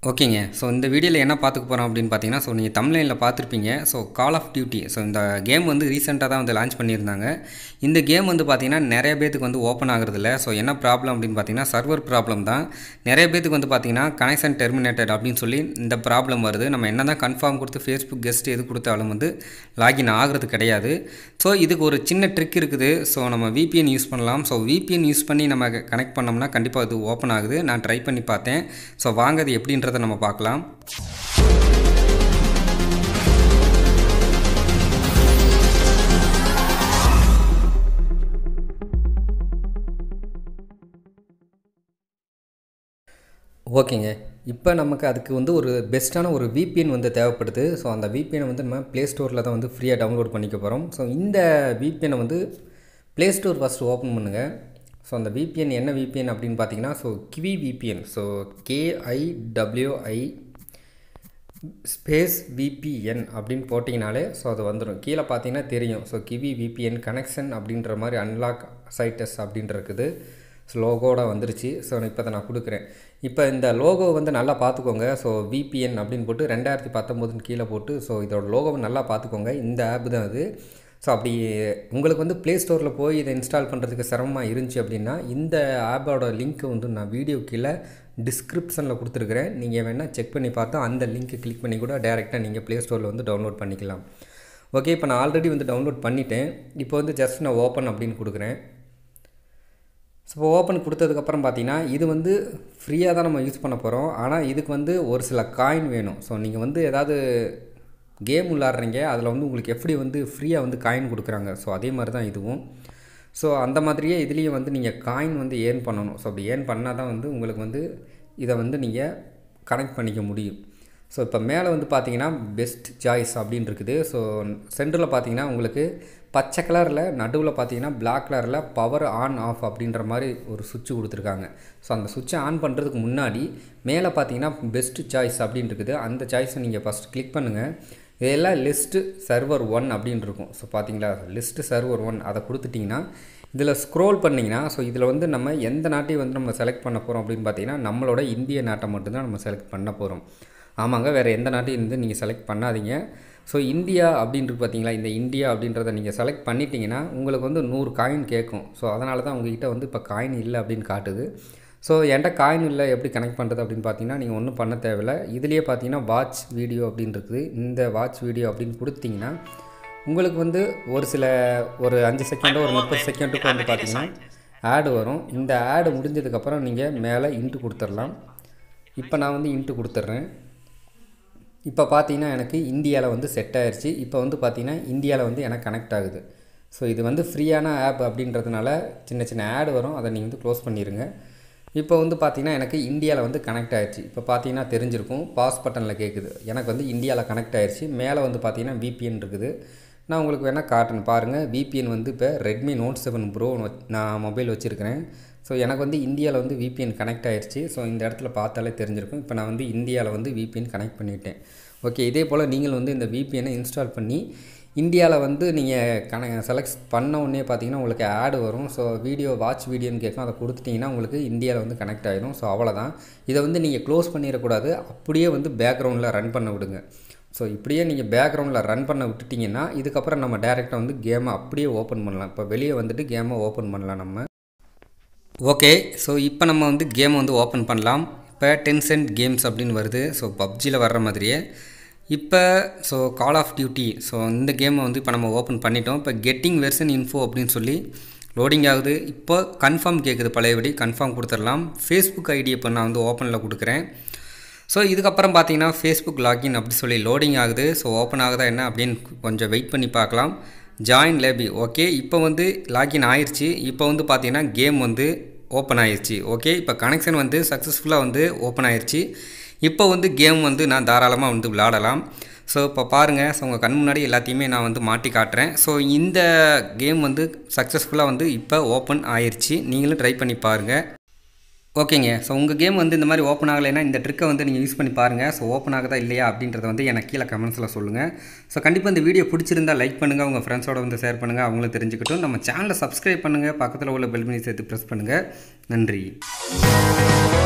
ஓகேங்க ஸோ இந்த வீடியோவில் என்ன பார்த்துக்க போகிறோம் அப்படின்னு பார்த்தீங்கன்னா ஸோ நீங்கள் தமிழ்லைனில் பார்த்துருப்பீங்க so call of duty so இந்த கேம் வந்து ரீசெண்டாக தான் வந்து லான்ச் பண்ணியிருந்தாங்க இந்த கேம் வந்து பார்த்தீங்கன்னா நிறைய பேத்துக்கு வந்து ஓப்பன் ஆகுறதில்ல ஸோ என்ன ப்ராப்ளம் அப்படின்னு பார்த்தீங்கன்னா சர்வர் ப்ராப்ளம் தான் நிறைய பேத்துக்கு வந்து பார்த்தீங்கன்னா கனெக்ஷன் டெர்மினேட்டட் அப்படின்னு சொல்லி இந்த ப்ராப்ளம் வருது நம்ம என்ன தான் கன்ஃபார்ம் கொடுத்து ஃபேஸ்புக் கெஸ்ட் எது கொடுத்தாலும் வந்து லாகின் ஆகிறது கிடையாது ஸோ இதுக்கு ஒரு சின்ன ட்ரிக் இருக்குது ஸோ நம்ம விபிஎன் யூஸ் பண்ணலாம் ஸோ விபிஎன் யூஸ் பண்ணி நம்ம கனெக்ட் பண்ணோம்னா கண்டிப்பாக அது ஓப்பன் ஆகுது நான் ட்ரை பண்ணி பார்த்தேன் ஸோ வாங்க அது எப்படின்றத நம்ம பார்க்கலாம் ஓகேங்க இப்போ நமக்கு அதுக்கு வந்து ஒரு பெஸ்ட்டான ஒரு விபிஎன் வந்து தேவைப்படுது ஸோ அந்த விபிஎனை வந்து நம்ம ப்ளே ஸ்டோரில் தான் வந்து ஃப்ரீயாக டவுன்லோட் பண்ணிக்க போகிறோம் ஸோ இந்த விபிஎனை வந்து ப்ளே ஸ்டோர் ஃபஸ்ட்டு ஓப்பன் பண்ணுங்கள் ஸோ அந்த விபிஎன் என்ன விபிஎன் அப்படின்னு பார்த்தீங்கன்னா so kiwi VPN so K I W I space VPN அப்படின்னு போட்டிங்கனாலே ஸோ அது வந்துடும் கீழே பார்த்தீங்கன்னா தெரியும் ஸோ கிவி விபிஎன் கனெக்ஷன் அப்படின்ற மாதிரி அன்லாக் சைட்டஸ் அப்படின்ற இருக்குது ஸோ லோகோட வந்துருச்சு ஸோ இப்போ அதை நான் கொடுக்குறேன் இப்போ இந்த லோகோ வந்து நல்லா பார்த்துக்கோங்க ஸோ விபிஎன் அப்படின்னு போட்டு ரெண்டாயிரத்தி பத்தொம்போதுன்னு கீழே போட்டு ஸோ இதோட லோகோவை நல்லா பார்த்துக்கோங்க இந்த ஆப் தான் அது ஸோ அப்படி உங்களுக்கு வந்து ப்ளே ஸ்டோரில் போய் இதை இன்ஸ்டால் பண்ணுறதுக்கு சிரமமாக இருந்துச்சு அப்படின்னா இந்த ஆப்போட லிங்க்கை வந்து நான் வீடியோ கீழே டிஸ்கிரிப்ஷனில் கொடுத்துருக்குறேன் நீங்கள் வேணால் செக் பண்ணி பார்த்தா அந்த லிங்க்கை கிளிக் பண்ணி கூட டேரெக்டாக நீங்கள் ப்ளே ஸ்டோரில் வந்து டவுன்லோட் பண்ணிக்கலாம் ஓகே இப்போ நான் ஆல்ரெடி வந்து டவுன்லோட் பண்ணிட்டேன் இப்போ வந்து ஜஸ்ட் நான் ஓப்பன் அப்படின்னு கொடுக்குறேன் ஸோ இப்போ ஓப்பன் கொடுத்ததுக்கப்புறம் பார்த்தீங்கன்னா இது வந்து ஃப்ரீயாக தான் நம்ம யூஸ் பண்ண போகிறோம் ஆனால் இதுக்கு வந்து ஒரு சில காயின் வேணும் ஸோ நீங்கள் வந்து ஏதாவது கேம் விளாட்றீங்க அதில் வந்து உங்களுக்கு எப்படி வந்து ஃப்ரீயாக வந்து காயின் கொடுக்குறாங்க ஸோ அதே மாதிரி தான் இதுவும் ஸோ அந்த மாதிரியே இதுலேயும் வந்து நீங்கள் காயின் வந்து ஏர்ன் பண்ணணும் ஸோ அப்படி ஏர்ன் பண்ணால் தான் வந்து உங்களுக்கு வந்து இதை வந்து நீங்கள் கனெக்ட் பண்ணிக்க முடியும் ஸோ இப்போ மேலே வந்து பார்த்தீங்கன்னா பெஸ்ட் சாய்ஸ் அப்படின்னு இருக்குது ஸோ சென்டரில் பார்த்தீங்கன்னா உங்களுக்கு பச்சை கலரில் நடுவில் பார்த்தீங்கன்னா பிளாக் கலரில் பவர் ஆன் ஆஃப் அப்படின்ற மாதிரி ஒரு சுவிட்ச் கொடுத்துருக்காங்க ஸோ அந்த சுவிட்சை ஆன் பண்ணுறதுக்கு முன்னாடி மேலே பார்த்தீங்கன்னா பெஸ்ட் சாய்ஸ் அப்படின்னு இருக்குது அந்த சாய்ஸை நீங்கள் ஃபஸ்ட் கிளிக் பண்ணுங்கள் இதெல்லாம் லிஸ்ட்டு சர்வர் ஒன் அப்படின்னு இருக்கும் ஸோ பார்த்தீங்களா லிஸ்ட்டு சர்வர் ஒன் அதை கொடுத்துட்டிங்கன்னா இதில் ஸ்க்ரோல் பண்ணிங்கன்னா ஸோ இதில் வந்து நம்ம எந்த நாட்டையும் வந்து நம்ம செலக்ட் பண்ண போகிறோம் அப்படின்னு பார்த்தீங்கன்னா நம்மளோட இந்திய நாட்டை மட்டும்தான் நம்ம செலக்ட் பண்ண போகிறோம் ஆமாங்க வேறு எந்த நாட்டையும் வந்து நீங்கள் செலக்ட் பண்ணாதீங்க ஸோ இந்தியா அப்படின்ட்டு பார்த்தீங்களா இந்த இந்தியா அப்படின்றத நீங்கள் செலக்ட் பண்ணிட்டீங்கன்னா உங்களுக்கு வந்து நூறு காயின் கேட்கும் ஸோ அதனால தான் உங்ககிட்ட வந்து இப்போ காயின் இல்லை அப்படின்னு காட்டுது ஸோ என்கிட்ட காயின் இல்லை எப்படி கனெக்ட் பண்ணுறது அப்படின்னு பார்த்தீங்கன்னா நீங்கள் ஒன்றும் பண்ண தேவையில்லை இதுலேயே பார்த்தீங்கன்னா வாட்ச் வீடியோ அப்படின்னு இருக்குது இந்த வாட்ச் வீடியோ அப்படின்னு கொடுத்தீங்கன்னா உங்களுக்கு வந்து ஒரு சில ஒரு அஞ்சு செகண்டோ ஒரு முப்பது செகண்டுக்கு வந்து பார்த்தீங்கன்னா ஆடு வரும் இந்த ஆடு முடிஞ்சதுக்கப்புறம் நீங்கள் மேலே இன்ட்டு கொடுத்துடலாம் இப்போ நான் வந்து இன்ட்டு கொடுத்துட்றேன் இப்போ பார்த்தீங்கன்னா எனக்கு இந்தியாவில் வந்து செட் ஆயிடுச்சு இப்போ வந்து பார்த்தீங்கன்னா இந்தியாவில் வந்து எனக்கு கனெக்ட் ஆகுது ஸோ இது வந்து ஃப்ரீயான ஆப் அப்படின்றதுனால சின்ன சின்ன ஆடு வரும் அதை நீங்கள் வந்து க்ளோஸ் பண்ணிடுங்க இப்போ வந்து பார்த்தீங்கன்னா எனக்கு இந்தியாவில் வந்து கனெக்ட் ஆயிடுச்சு இப்போ பார்த்தீங்கன்னா தெரிஞ்சிருக்கும் பாஸ் பட்டனில் கேட்குது எனக்கு வந்து இந்தியாவில் கனெக்ட் ஆயிடுச்சு மேலே வந்து பார்த்தீங்கன்னா விபிஎன் இருக்குது நான் உங்களுக்கு வேணால் காட்டணும் பாருங்கள் விபிஎன் வந்து இப்போ ரெட்மி நோட் செவன் ப்ரோ நான் மொபைல் வச்சுருக்கிறேன் ஸோ எனக்கு வந்து இந்தியாவில் வந்து விபிஎன் கனெக்ட் ஆயிடுச்சு ஸோ இந்த இடத்துல பார்த்தாலே தெரிஞ்சிருக்கும் இப்போ நான் வந்து இந்தியாவில் வந்து விபிஎன் கனெக்ட் பண்ணிவிட்டேன் ஓகே இதே போல் நீங்கள் வந்து இந்த விபிஎனை இன்ஸ்டால் பண்ணி இந்தியாவில் வந்து நீங்கள் கன செலக்ட் பண்ண உடனே பார்த்தீங்கன்னா உங்களுக்கு ஆடு வரும் ஸோ வீடியோ வாட்ச் வீடியோன்னு கேட்கும் அதை கொடுத்துட்டிங்கன்னா உங்களுக்கு இந்தியாவில் வந்து கனெக்ட் ஆகிடும் ஸோ அவ்வளோதான் இதை வந்து நீங்கள் க்ளோஸ் பண்ணிடக்கூடாது அப்படியே வந்து பேக்ரவுண்டில் ரன் பண்ண விடுங்க ஸோ இப்படியே நீங்கள் பேக்ரவுண்டில் ரன் பண்ண விட்டுட்டிங்கன்னா இதுக்கப்புறம் நம்ம டேரெக்டாக வந்து கேமை அப்படியே ஓப்பன் பண்ணலாம் இப்போ வெளியே வந்துட்டு கேமை ஓப்பன் பண்ணலாம் நம்ம ஓகே ஸோ இப்போ நம்ம வந்து கேமை வந்து ஓப்பன் பண்ணலாம் இப்போ டென்சென்ட் கேம்ஸ் அப்படின்னு வருது ஸோ பப்ஜியில் வர்ற மாதிரியே இப்போ so call of duty so இந்த கேமை வந்து இப்போ நம்ம ஓப்பன் பண்ணிட்டோம் இப்போ கெட்டிங் வெர்ஷன் இன்ஃபோ அப்படின்னு சொல்லி லோடிங் ஆகுது இப்போ கன்ஃபார்ம் கேட்குது பழையபடி கன்ஃபார்ம் கொடுத்துடலாம் ஃபேஸ்புக் ஐடி இப்போ நான் வந்து ஓப்பனில் கொடுக்குறேன் ஸோ இதுக்கப்புறம் பார்த்தீங்கன்னா ஃபேஸ்புக் லாகின் அப்படி சொல்லி லோடிங் ஆகுது ஸோ ஓப்பன் ஆகுதா என்ன அப்படின்னு கொஞ்சம் வெயிட் பண்ணி பார்க்கலாம் ஜாயின் லேபி ஓகே இப்போ வந்து லாகின் ஆயிடுச்சு இப்போ வந்து பார்த்தீங்கன்னா கேம் வந்து ஓப்பன் ஆயிடுச்சு ஓகே இப்போ கனெக்ஷன் வந்து சக்ஸஸ்ஃபுல்லாக வந்து ஓப்பன் ஆயிடுச்சு இப்போ வந்து கேம் வந்து நான் தாராளமாக வந்து விளாடலாம் ஸோ இப்போ பாருங்கள் ஸோ உங்கள் கண் முன்னாடி எல்லாத்தையுமே நான் வந்து மாட்டி காட்டுறேன் ஸோ இந்த கேம் வந்து சக்ஸஸ்ஃபுல்லாக வந்து இப்போ ஓப்பன் ஆயிடுச்சு நீங்களும் ட்ரை பண்ணி பாருங்கள் ஓகேங்க ஸோ உங்கள் கேம் வந்து இந்த மாதிரி ஓப்பன் ஆகலைன்னா இந்த ட்ரிக்கை வந்து நீங்கள் யூஸ் பண்ணி பாருங்கள் ஸோ ஓப்பன் ஆகுதா இல்லையா அப்படின்றத வந்து எனக்கு கீழே கமெண்ட்ஸில் சொல்லுங்கள் ஸோ கண்டிப்பாக இந்த வீடியோ பிடிச்சிருந்தா லைக் பண்ணுங்கள் உங்கள் ஃப்ரெண்ட்ஸோட வந்து ஷேர் பண்ணுங்கள் அவங்களும் தெரிஞ்சுக்கிட்டும் நம்ம சேனலை சப்ஸ்கிரைப் பண்ணுங்கள் பக்கத்தில் உள்ள பெல் பண்ணி சேர்த்து ப்ரெஸ் பண்ணுங்கள் நன்றி